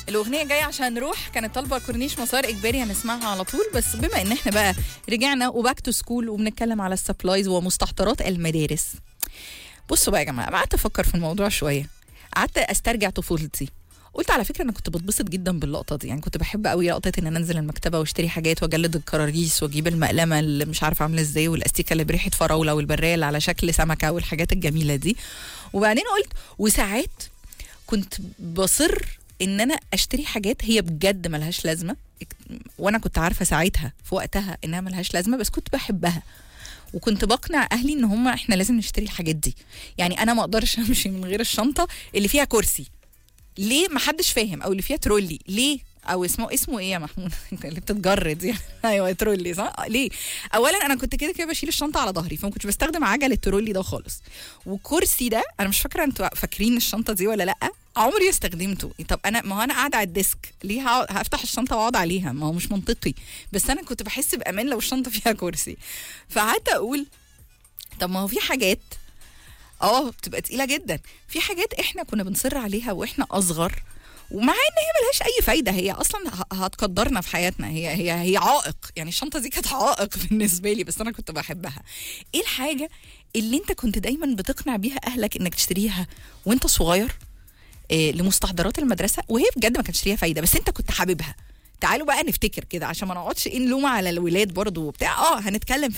الاغنيه جايه عشان نروح كانت طالبه كورنيش مسار اجباري هنسمعها على طول بس بما ان احنا بقى رجعنا وباك تو سكول وبنتكلم على السبلايز ومستحضرات المدارس بصوا بقى يا جماعه قعدت افكر في الموضوع شويه قعدت استرجع طفولتي قلت على فكره انا كنت بتبسط جدا باللقطه دي يعني كنت بحب قوي لقطه ان انا انزل المكتبه واشتري حاجات واجلد الكراريس واجيب المقلمه اللي مش عارفه عامله ازاي والاستيكه اللي بريحه فراوله والبرايه اللي على شكل سمكه والحاجات الجميله دي وبعدين قلت وساعات كنت بصر ان انا اشتري حاجات هي بجد ملهاش لازمه وانا كنت عارفه ساعتها في وقتها انها ملهاش لازمه بس كنت بحبها وكنت بقنع اهلي ان هم احنا لازم نشتري الحاجات دي يعني انا ما اقدرش امشي من غير الشنطه اللي فيها كرسي ليه ما حدش فاهم او اللي فيها ترولي ليه او اسمه اسمه ايه يا محمود اللي بتتجرد يعني ايوه ترولي صح ليه اولا انا كنت كده كده بشيل الشنطه على ظهري فما كنتش بستخدم عجل الترولي ده خالص وكرسي ده انا مش فاكره انتوا فاكرين الشنطه دي ولا لا عمري استخدمته طب انا ما هو انا قاعده على الديسك ليه هقعد- هفتح الشنطه واقعد عليها ما هو مش منطقي بس انا كنت بحس بامان لو الشنطه فيها كرسي فقعدت اقول طب ما هو في حاجات اه بتبقى تقيله جدا في حاجات احنا كنا بنصر عليها واحنا اصغر ومع ان هي ملهاش اي فايده هي اصلا ه- هتقدرنا في حياتنا هي هي هي عائق يعني الشنطه دي كانت عائق بالنسبه لي بس انا كنت بحبها ايه الحاجه اللي انت كنت دايما بتقنع بيها اهلك انك تشتريها وانت صغير إيه لمستحضرات المدرسه وهي بجد ما كانش ليها فايده بس انت كنت حاببها تعالوا بقى نفتكر كده عشان ما نقعدش ايه نلوم على الولاد برضو وبتاع اه هنتكلم في